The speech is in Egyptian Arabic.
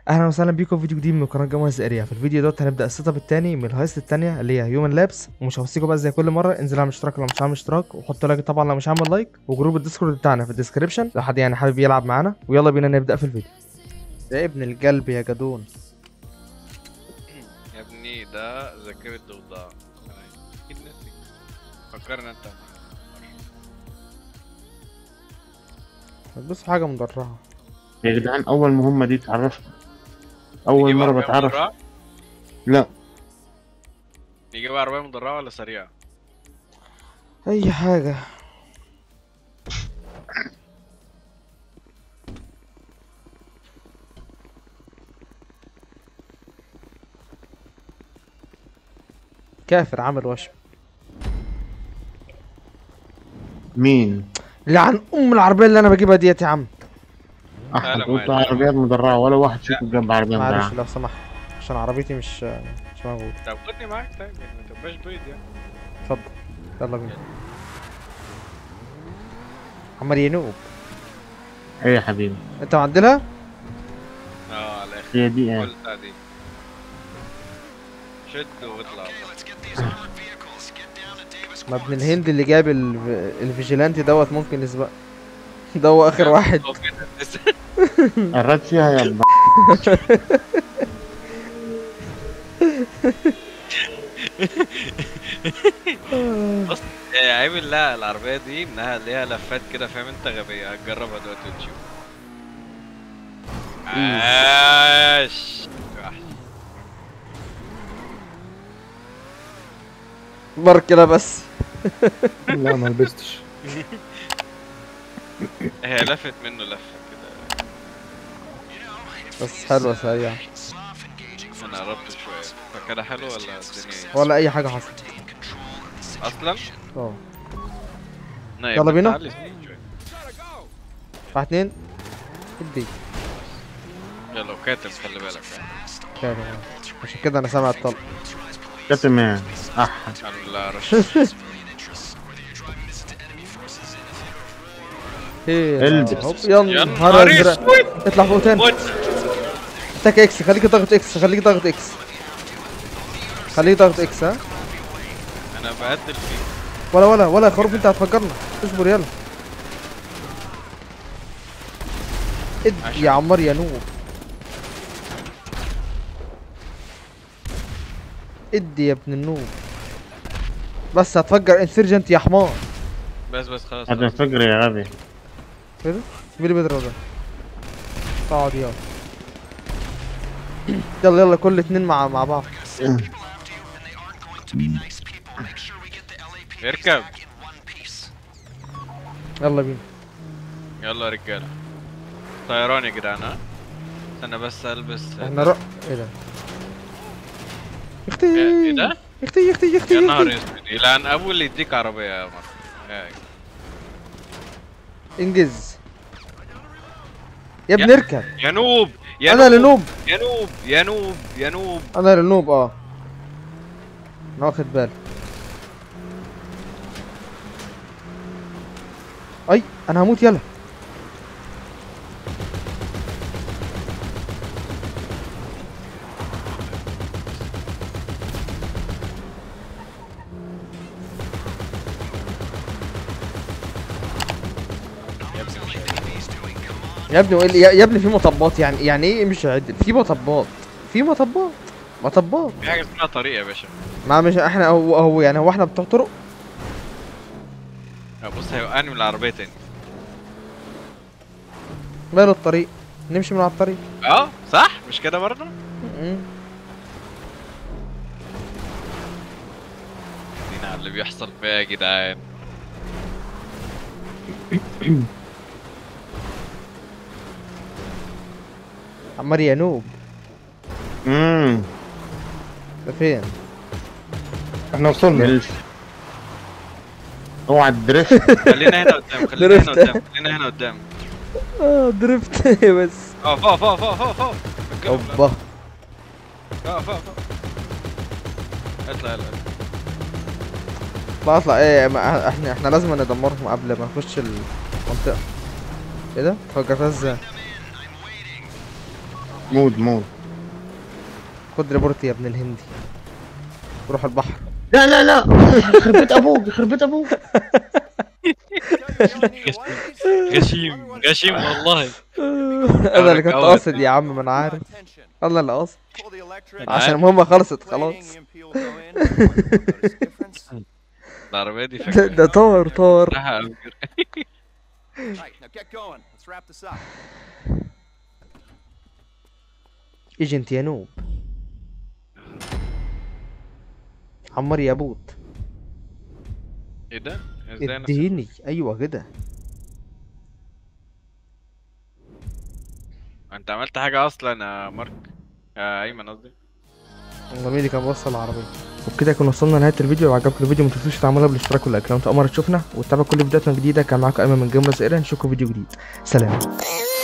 اهلا وسهلا بيكم في فيديو جديد من قناه جمهوريه الزقريه في الفيديو دوت هنبدا السيت اب التاني من الهايست التانيه اللي هي هيومن لابس ومش هوصيكم بقى زي كل مره انزل اعمل اشتراك لو مش عامل اشتراك وحط لايك طبعا لو مش عامل لايك وجروب الديسكورد بتاعنا في الديسكربشن لو حد يعني حابب يلعب معانا ويلا بينا نبدا في الفيديو يا ابن القلب يا جدون يا ابني ده ذاكرة ضفدع اكيد ناسي فكرنا انت بص حاجه مدرعه يا جدعان اول مهمه دي اتعرفنا اول نجيب مره عربية بتعرف مدرعة؟ لا نجيب عربية مدرعة ولا سريعة؟ اي حاجه كافر عامل وشم مين لعن ام العربيه اللي انا بجيبها ديت يا عم احد لا، قلت ما- عربيات مدرعه ولا واحد فيكم جنب عربيه معلش مدرعه لو سمحت عشان عربيتي مش مش موجوده طب خدني معاك طيب يعني ما تبقاش بيض يعني اتفضل يلا بينا عمال ينوب ايه يا حبيبي انت معدلها اه على الاخر هي دي كل ايه بتاع دي شد واطلع ما ابن الهند اللي جاب ال- الفيجيلانتي دوت ممكن يسبق ده هو اخر واحد هو كده لسه. قررت فيها يا ابن بص آه، عيب لا العربية دي انها ليها لفات كده فاهم انت غبية هتجربها دلوقتي وتشوف عاش وحش. بار كده بس لا ما لبستش هي لفت منه لفة كده بس حلوه سريعه انا قربت شوية فكده حلو ولا الدنيا ايه؟ ولا اي حاجه حصلت اصلا اه نايم يلا بينا. تعالي سنين شوية. واحد اتنين ادي يلا وكاتب خلي بالك كده عشان كده انا سامع الطلق كتم ايه اح الحمد لله رش ايه البس. هوب يلا يا نهار نهار ازرق اسود اطلع فوق تاني موت. اتك اكس خليك ضغط اكس خليك ضغط اكس خليك ضغط اكس ها انا بقتل فيك ولا ولا ولا خروف انت هتفجرنا اصبر يلا ادي عشان- يا عمار يا نوب ادي يا ابن النوب بس هتفجر انسرجنت يا حمار بس بس خلاص هذا خلاص. فجر يا غبي ايه ده؟ مين اللي بيضرب ده؟ اقعد يلا يلا يلا كل اتنين مع مع بعض اركب يلا بينا يلا يا رجاله طيران يا جدعان ها استنى بس البس احنا رق ايه ده؟ اختي ايه ده؟ اختي اختي اختي يا نهار اختي اسود يلعن ابو اللي يديك عربيه يا مر يا- انجز يا ابني يا- اركب يا نوب يا انا اللي نوب نوب يا نوب يا نوب يا نوب انا اللي نوب اه انا واخد بالي اي انا هموت يلا يا ابني مش عارف. يا ابني وإيه اللي- يا يا ابني في مطبات يعني يعني ايه مش عدل في مطبات في مطبات مطبات في حاجه اسمها طريق يا باشا ما مش احنا هو هو يعني هو احنا بتوع طرق آه، بص هيوقعني من العربيه تاني ماله الطريق نمشي من على الطريق اه صح مش كده برضه م-م. دينا على اللي بيحصل فيها يا جدعان عمار يا نوب امم ده فين احنا وصلنا جلس اوعى الدريفت خلينا هنا قدام خلينا هنا درفت. قدام خلينا هنا قدام اه درفت بس اه فوق فوق فوق فوق فوق اوبا فوق فوق فوق اطلع يلا اطلع اطلع ايه ما احنا احنا لازم ندمرهم قبل ما نخش المنطقة ايه ده؟ فجرتها ازاي؟ مود مود خد ريبورت يا ابن الهندي روح البحر لا لا لا يخرب بيت ابوك يخرب بيت ابوك غشيم غشيم والله انا اللي كنت أول. قاصد يا عم ما انا عارف انا اللي قاصد عشان المهمة خلصت خلاص العربيه دي ده, فاكره ده طار طار راح أنكر. ايجنت يا نوب عمر يا بوت ايه ده ازاي انا اديني ايوه كده انت عملت حاجه اصلا يا مارك يا ايمن قصدي والله مين اللي كان بيوصل العربية وبكده يكون وصلنا لنهاية الفيديو لو عجبكم الفيديو ما تنسوش تعملوا بالاشتراك واللايك لو انتوا اول مرة تشوفنا وتتابعوا كل فيديوهاتنا الجديدة كان معاكم ايمن من جيمرز ايران نشوفكم فيديو جديد سلام